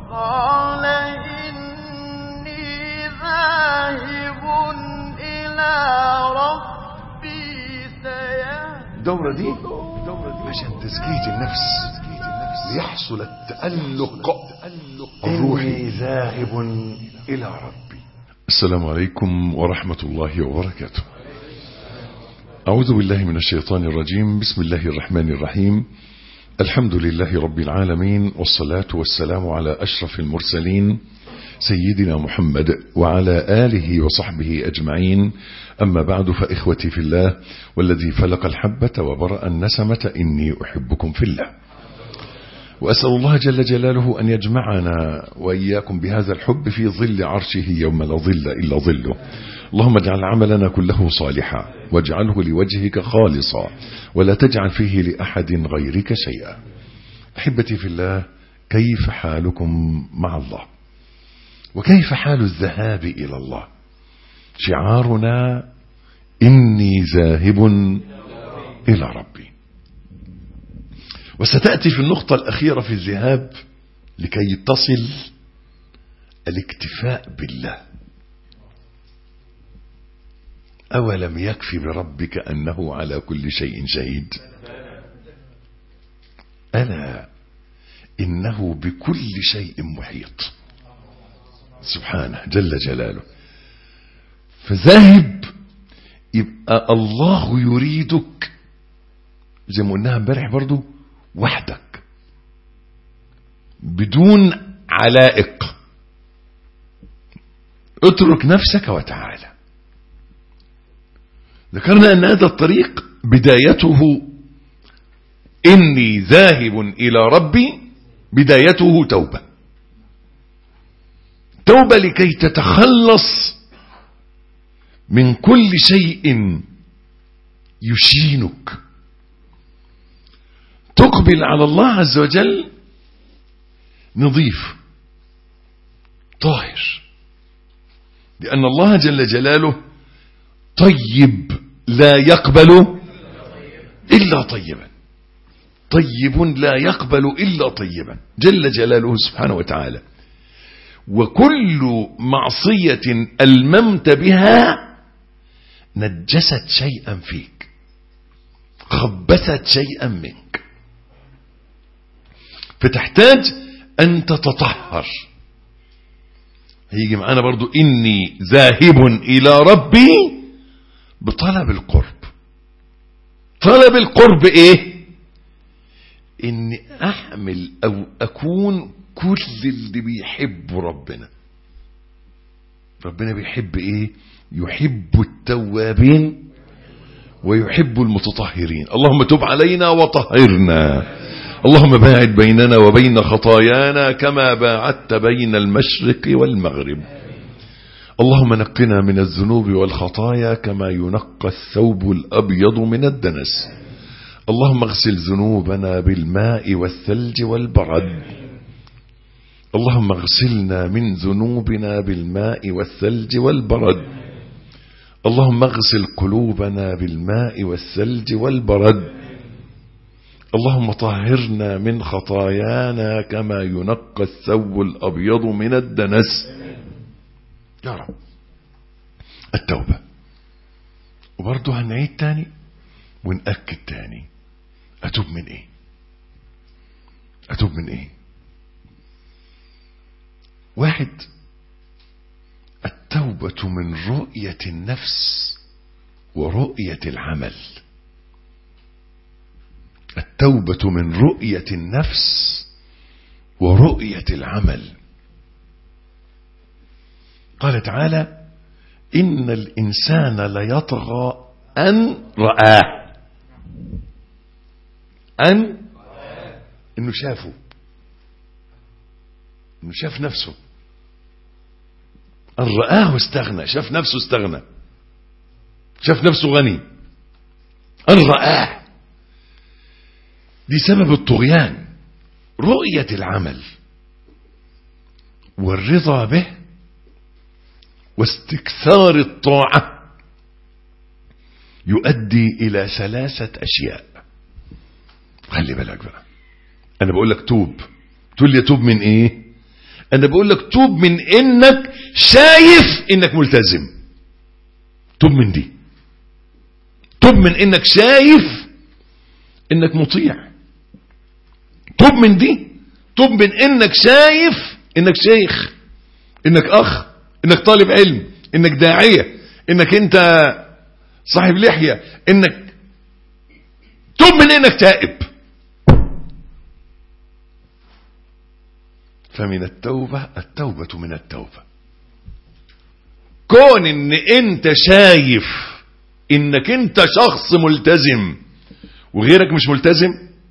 قال إني ذاهب إلى ربي سيهدين الدورة دي عشان تزكية النفس ليحصل التألق الروحي ذاهب إلى ربي السلام عليكم ورحمة الله وبركاته أعوذ بالله من الشيطان الرجيم بسم الله الرحمن الرحيم الحمد لله رب العالمين والصلاة والسلام على أشرف المرسلين سيدنا محمد وعلى آله وصحبه أجمعين أما بعد فإخوتي في الله والذي فلق الحبة وبرأ النسمة إني أحبكم في الله وأسأل الله جل جلاله أن يجمعنا وإياكم بهذا الحب في ظل عرشه يوم لا ظل إلا ظله اللهم اجعل عملنا كله صالحا واجعله لوجهك خالصا ولا تجعل فيه لأحد غيرك شيئا أحبتي في الله كيف حالكم مع الله وكيف حال الذهاب إلى الله شعارنا إني ذاهب إلى ربي وستأتي في النقطة الأخيرة في الذهاب لكي تصل الاكتفاء بالله أولم يكفي بربك أنه على كل شيء شهيد ألا إنه بكل شيء محيط سبحانه جل جلاله فذاهب يبقى الله يريدك زي ما قلناها امبارح برضو وحدك بدون علائق اترك نفسك وتعالى ذكرنا ان هذا الطريق بدايته اني ذاهب الى ربي بدايته توبه توبه لكي تتخلص من كل شيء يشينك تقبل على الله عز وجل نظيف طاهر لأن الله جل جلاله طيب لا يقبل إلا طيبا طيب لا يقبل إلا طيبا جل جلاله سبحانه وتعالى وكل معصية ألممت بها نجست شيئا فيك خبثت شيئا منك فتحتاج أن تتطهر هيجي معانا برضو إني ذاهب إلى ربي بطلب القرب طلب القرب إيه إني أحمل أو أكون كل اللي بيحب ربنا ربنا بيحب إيه يحب التوابين ويحب المتطهرين اللهم تب علينا وطهرنا اللهم باعد بيننا وبين خطايانا كما باعدت بين المشرق والمغرب اللهم نقنا من الذنوب والخطايا كما ينقى الثوب الأبيض من الدنس اللهم اغسل ذنوبنا بالماء والثلج والبرد اللهم اغسلنا من ذنوبنا بالماء والثلج والبرد اللهم اغسل قلوبنا بالماء والثلج والبرد اللهم طهرنا من خطايانا كما ينقى الثوب الأبيض من الدنس يا رب التوبة وبرضه هنعيد تاني ونأكد تاني أتوب من إيه أتوب من إيه واحد التوبة من رؤية النفس ورؤية العمل التوبة من رؤية النفس ورؤية العمل قال تعالى إن الإنسان ليطغى أن رآه أن إنه شافه إنه شاف نفسه أن رآه استغنى شاف نفسه استغنى شاف نفسه غني أن رآه دي سبب الطغيان رؤية العمل والرضا به واستكثار الطاعة يؤدي إلى ثلاثة أشياء خلي بالك بقى أنا بقول لك توب تقول لي توب من إيه انا بقول لك توب من انك شايف انك ملتزم توب من دي توب من انك شايف انك مطيع توب من دي توب من انك شايف انك شيخ انك اخ انك طالب علم انك داعية انك انت صاحب لحية انك توب من انك تائب فمن التوبة التوبة من التوبة كون ان انت شايف انك انت شخص ملتزم وغيرك مش ملتزم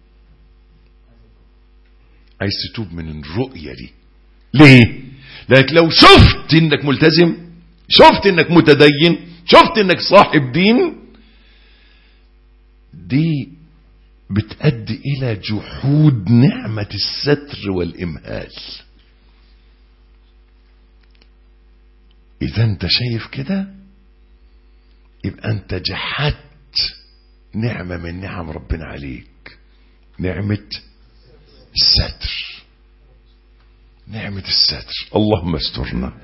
عايز تتوب من الرؤية دي ليه لانك لو شفت انك ملتزم شفت انك متدين شفت انك صاحب دين دي بتأدي الى جحود نعمة الستر والامهال اذا انت شايف كده يبقى انت جحدت نعمة من نعم ربنا عليك نعمة الستر نعمة الستر اللهم استرنا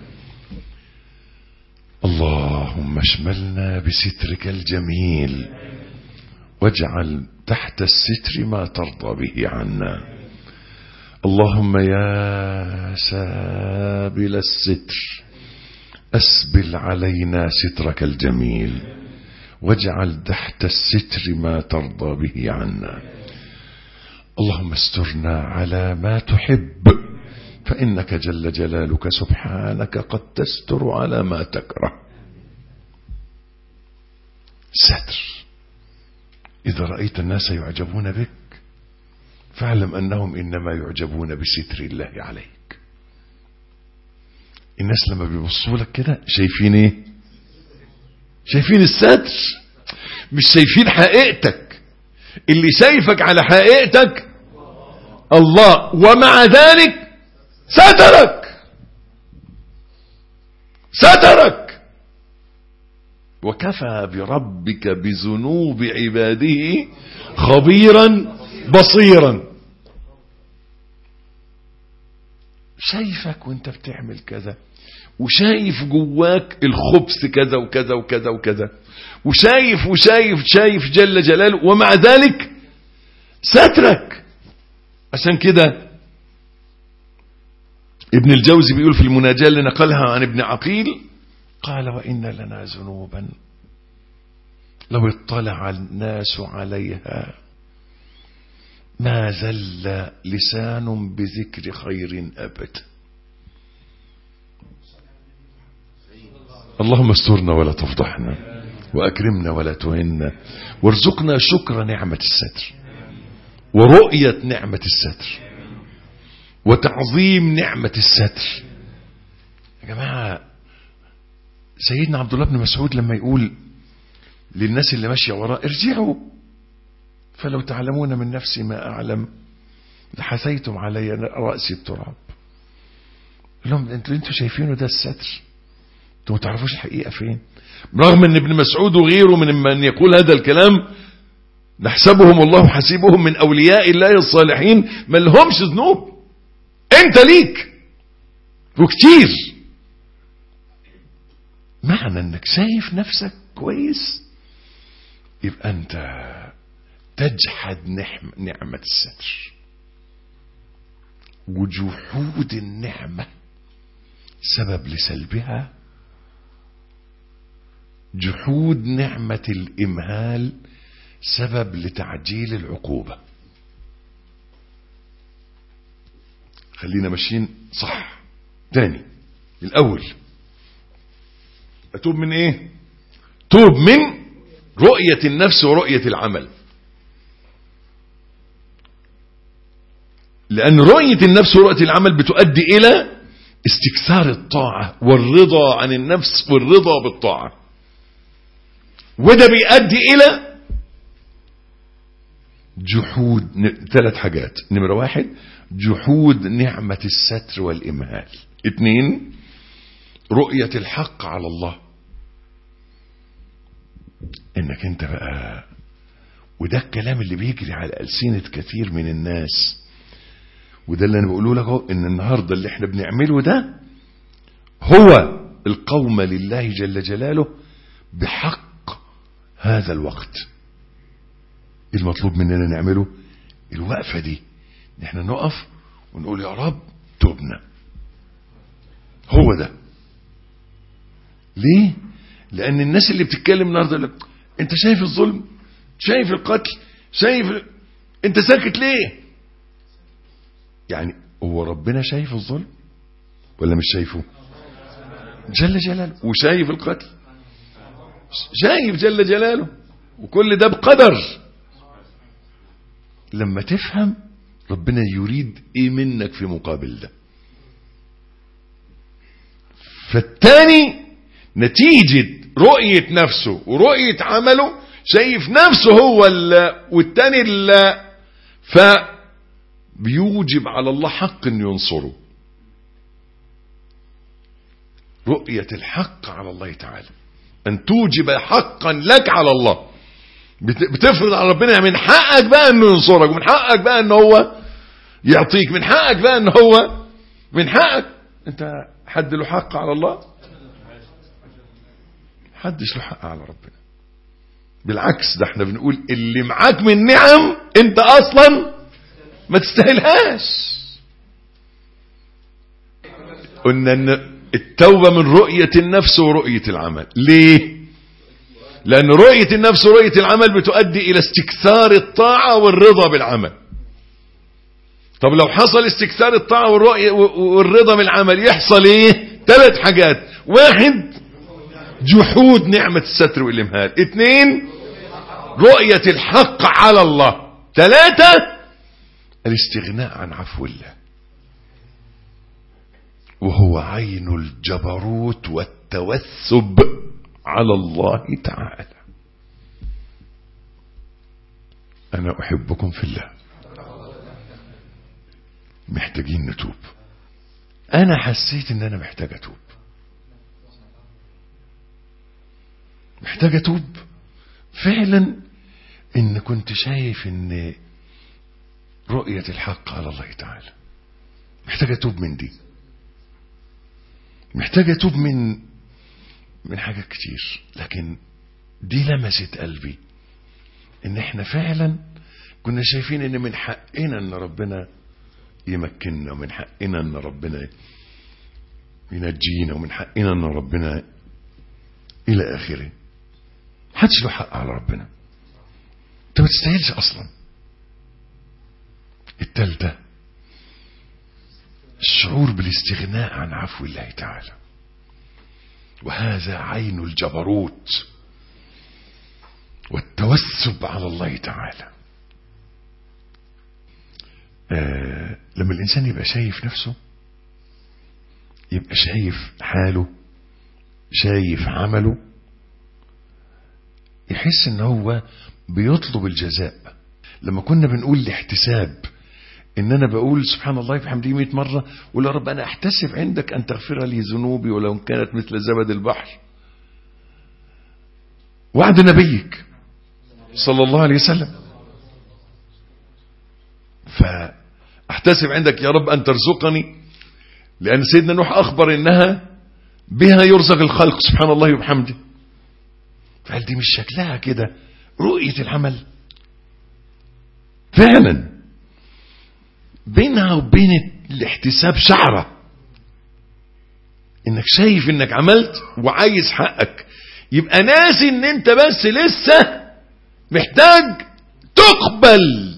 اللهم اشملنا بسترك الجميل واجعل تحت الستر ما ترضى به عنا اللهم يا سابل الستر أسبل علينا سترك الجميل واجعل تحت الستر ما ترضى به عنا اللهم استرنا على ما تحب فإنك جل جلالك سبحانك قد تستر على ما تكره ستر إذا رأيت الناس يعجبون بك فاعلم أنهم إنما يعجبون بستر الله عليك الناس لما بيبصوا لك كده شايفين ايه شايفين الستر مش شايفين حقيقتك اللي شايفك على حقيقتك الله ومع ذلك سترك سترك وكفى بربك بذنوب عباده خبيرا بصيرا شايفك وانت بتعمل كذا وشايف جواك الخبث كذا وكذا وكذا وكذا وشايف وشايف شايف جل جلاله ومع ذلك سترك عشان كده ابن الجوزي بيقول في المناجاة اللي نقلها عن ابن عقيل قال وإن لنا ذنوبا لو اطلع الناس عليها ما زل لسان بذكر خير أبدا اللهم استرنا ولا تفضحنا وأكرمنا ولا تهنا وارزقنا شكر نعمة الستر ورؤية نعمة الستر وتعظيم نعمة الستر يا جماعة سيدنا عبد الله بن مسعود لما يقول للناس اللي ماشية وراه ارجعوا فلو تعلمون من نفسي ما أعلم لحسيتم علي رأسي التراب لهم انتوا انتوا شايفينه ده الستر انتوا ما تعرفوش الحقيقة فين رغم ان ابن مسعود وغيره من من يقول هذا الكلام نحسبهم الله حسيبهم من أولياء الله الصالحين ما لهمش ذنوب انت ليك وكتير معنى انك شايف نفسك كويس يبقى انت تجحد نعمة الستر وجحود النعمة سبب لسلبها جحود نعمة الإمهال سبب لتعجيل العقوبة خلينا ماشيين صح تاني الأول أتوب من إيه توب من رؤية النفس ورؤية العمل لأن رؤية النفس ورؤية العمل بتؤدي إلى استكثار الطاعة والرضا عن النفس والرضا بالطاعة وده بيؤدي إلى جحود ثلاث حاجات نمرة واحد جحود نعمة الستر والإمهال اثنين رؤية الحق على الله انك انت بقى وده الكلام اللي بيجري على ألسنة كثير من الناس وده اللي انا بقوله لك اهو ان النهارده اللي احنا بنعمله ده هو القوم لله جل جلاله بحق هذا الوقت المطلوب مننا نعمله الوقفة دي ان احنا نقف ونقول يا رب تبنا هو ده ليه لان الناس اللي بتتكلم النهارده لك انت شايف الظلم شايف القتل شايف ال... انت ساكت ليه يعني هو ربنا شايف الظلم ولا مش شايفه جل جلاله وشايف القتل شايف جل جلاله وكل ده بقدر لما تفهم ربنا يريد ايه منك في مقابل ده فالتاني نتيجة رؤية نفسه ورؤية عمله شايف نفسه هو اللي والتاني اللي فبيوجب على الله حق انه ينصره رؤية الحق على الله تعالى أن توجب حقا لك على الله بتفرض على ربنا من حقك بقى أنه ينصرك ومن حقك بقى أنه هو يعطيك من حقك بقى أنه هو من حقك أنت حد له حق على الله حدش له حق على ربنا بالعكس ده احنا بنقول اللي معاك من نعم انت اصلا ما تستاهلهاش قلنا ان التوبة من رؤية النفس ورؤية العمل ليه لأن رؤية النفس ورؤية العمل بتؤدي إلى استكثار الطاعة والرضا بالعمل طب لو حصل استكثار الطاعة والرؤية والرضا بالعمل يحصل ايه ثلاث حاجات واحد جحود نعمة الستر والإمهال اثنين رؤية الحق على الله ثلاثة الاستغناء عن عفو الله وهو عين الجبروت والتوثب على الله تعالى أنا أحبكم في الله محتاجين نتوب أنا حسيت إن أنا محتاج أتوب محتاج أتوب فعلا إن كنت شايف إن رؤية الحق على الله تعالى محتاج أتوب من دي محتاج اتوب من من حاجات كتير لكن دي لمست قلبي ان احنا فعلا كنا شايفين ان من حقنا ان ربنا يمكننا ومن حقنا ان ربنا ينجينا ومن حقنا ان ربنا الى اخره محدش له حق على ربنا انت ما تستاهلش اصلا التالتة الشعور بالاستغناء عن عفو الله تعالى وهذا عين الجبروت والتوسب على الله تعالى آه لما الإنسان يبقى شايف نفسه يبقى شايف حاله شايف عمله يحس ان هو بيطلب الجزاء لما كنا بنقول الاحتساب ان انا بقول سبحان الله بحمده 100 مره ولا رب انا احتسب عندك ان تغفر لي ذنوبي ولو كانت مثل زبد البحر وعد نبيك صلى الله عليه وسلم فاحتسب عندك يا رب ان ترزقني لان سيدنا نوح اخبر انها بها يرزق الخلق سبحان الله وبحمده فهل دي مش شكلها كده رؤيه العمل فعلا بينها وبين الاحتساب شعرة انك شايف انك عملت وعايز حقك يبقى ناسي ان انت بس لسه محتاج تقبل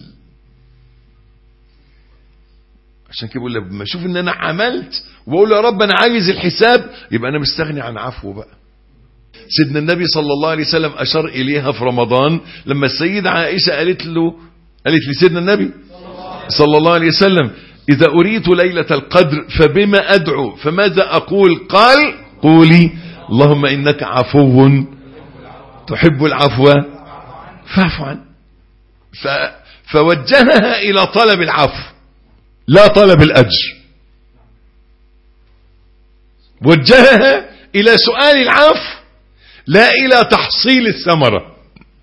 عشان كده بقول لما اشوف ان انا عملت واقول يا رب انا عايز الحساب يبقى انا مستغني عن عفو بقى سيدنا النبي صلى الله عليه وسلم اشار اليها في رمضان لما السيدة عائشة قالت له قالت لسيدنا النبي صلى الله عليه وسلم إذا أريد ليلة القدر فبما أدعو فماذا أقول قال قولي اللهم إنك عفو تحب العفو فاعف عنه ف فوجهها إلى طلب العفو لا طلب الأجر وجهها إلى سؤال العفو لا إلى تحصيل الثمرة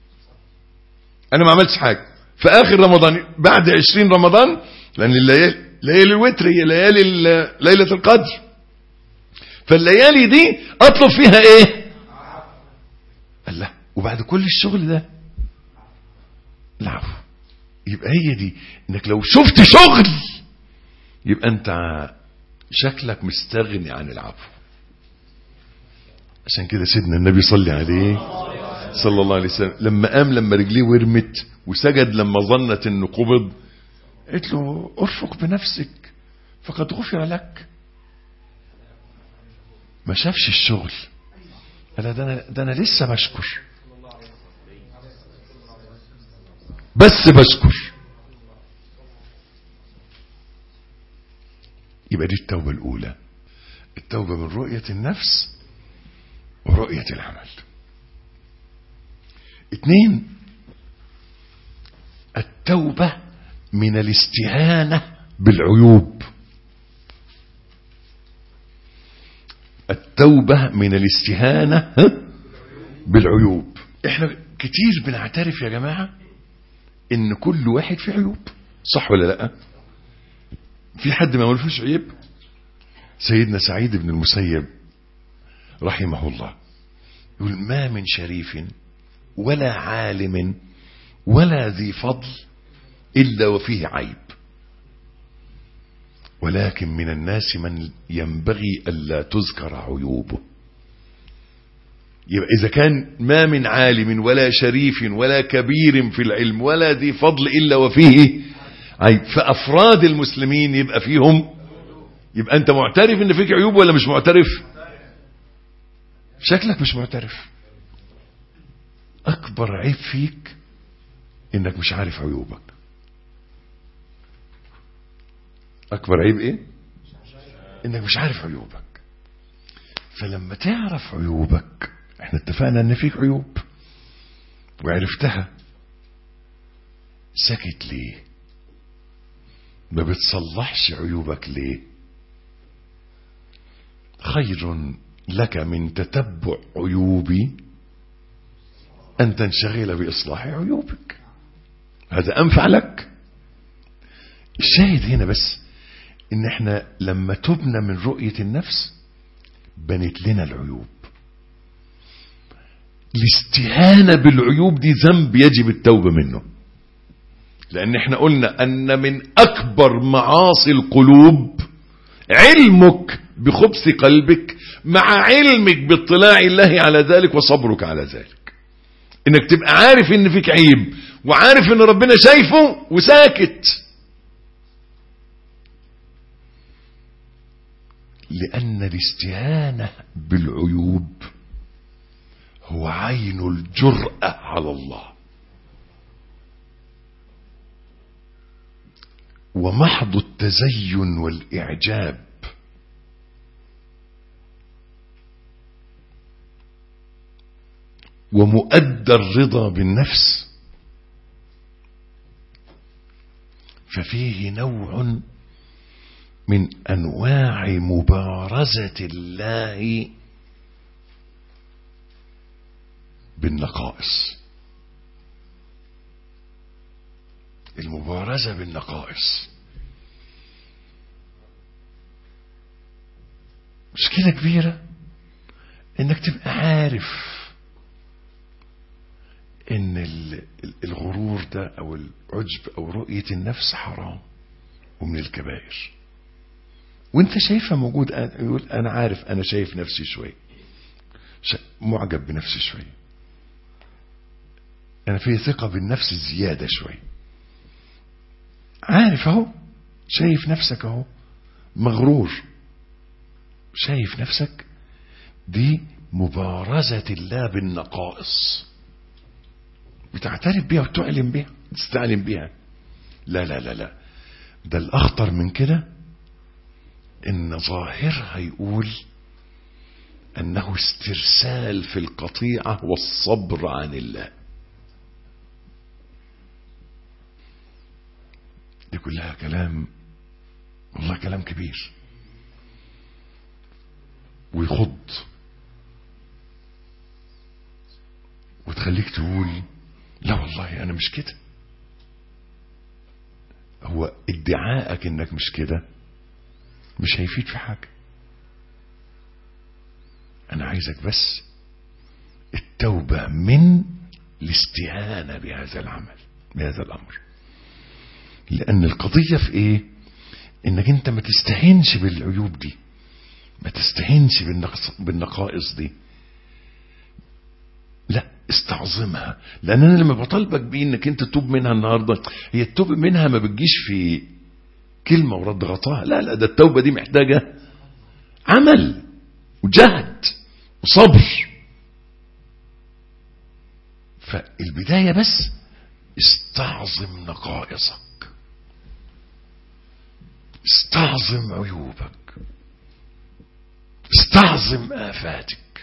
أنا ما عملتش حاجة في آخر رمضان بعد عشرين رمضان لأن الليالي ليالي الوتر هي ليالي ال- ليلة القدر فالليالي دي اطلب فيها ايه الله وبعد كل الشغل ده العفو يبقى هي دي انك لو شفت شغل يبقى انت شكلك مستغني عن العفو عشان كده سيدنا النبي صلى عليه صلى الله عليه وسلم لما قام لما رجليه ورمت وسجد لما ظنت انه قبض قلت له ارفق بنفسك فقد غفر لك ما شافش الشغل قال ده انا ده انا لسه بشكر بس بشكر يبقى دي التوبة الأولى التوبة من رؤية النفس ورؤية العمل اثنين التوبة من الاستهانة بالعيوب التوبة من الاستهانة ها؟ بالعيوب احنا كتير بنعترف يا جماعة ان كل واحد فيه عيوب صح ولا لا في حد ما ملفوش عيب سيدنا سعيد بن المسيب رحمه الله يقول ما من شريف ولا عالم ولا ذي فضل إلا وفيه عيب ولكن من الناس من ينبغي ألا تذكر عيوبه يبقى إذا كان ما من عالم ولا شريف ولا كبير في العلم ولا ذي فضل إلا وفيه عيب فأفراد المسلمين يبقى فيهم يبقى أنت معترف إن فيك عيوب ولا مش معترف شكلك مش معترف أكبر عيب فيك إنك مش عارف عيوبك أكبر عيب إيه إنك مش عارف عيوبك فلما تعرف عيوبك احنا اتفقنا ان فيك عيوب وعرفتها سكت ليه ما بتصلحش عيوبك ليه خير لك من تتبع عيوبي أن تنشغل بإصلاح عيوبك هذا أنفع لك الشاهد هنا بس إن إحنا لما تبنى من رؤية النفس بنت لنا العيوب الاستهانة بالعيوب دي ذنب يجب التوبة منه لأن احنا قلنا أن من أكبر معاصي القلوب علمك بخبث قلبك مع علمك باطلاع الله على ذلك وصبرك على ذلك انك تبقى عارف ان فيك عيب وعارف ان ربنا شايفه وساكت لأن الاستهانة بالعيوب هو عين الجرأة على الله ومحض التزين والإعجاب ومؤدى الرضا بالنفس ففيه نوع من انواع مبارزه الله بالنقائص المبارزه بالنقائص مشكله كبيره انك تبقى عارف ان ال- ال- الغرور ده او العجب او رؤيه النفس حرام ومن الكبائر وانت شايفها موجود أنا- يقول انا عارف انا شايف نفسي شوي ش- معجب بنفسي شوي انا في ثقة بالنفس زيادة شوي عارف اهو شايف نفسك اهو مغرور شايف نفسك دي مبارزة الله بالنقائص بتعترف بيها وتعلم بيها تستعلم بيها لا لا لا لا ده الأخطر من كده إن ظاهرها يقول أنه استرسال في القطيعة والصبر عن الله دي كلها كلام والله كلام كبير ويخض وتخليك تقول لا والله أنا مش كده هو ادعائك انك مش كده مش هيفيد في حاجة انا عايزك بس التوبة من الاستهانة بهذا العمل بهذا الامر لان القضية في ايه انك انت ما تستهينش بالعيوب دي ما تستهينش بالنقص بالنقائص دي لا استعظمها لان انا لما بطالبك بيه انك انت تتوب منها النهارده هي التوب منها ما بتجيش في كلمه ورد غطاها لا لا ده التوبه دي محتاجه عمل وجهد وصبر فالبدايه بس استعظم نقائصك استعظم عيوبك استعظم آفاتك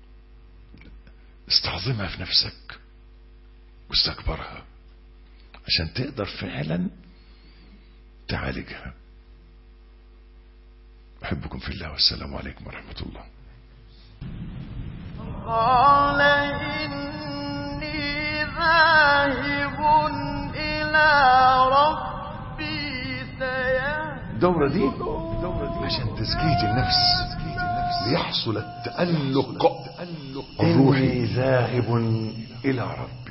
استعظمها في نفسك واستكبرها عشان تقدر فعلا تعالجها أحبكم في الله والسلام عليكم ورحمة الله قال إني ذاهب إلى ربي سيهدين الدورة دي عشان تزكية النفس ليحصل التألق الروحي ذاهب إلى ربي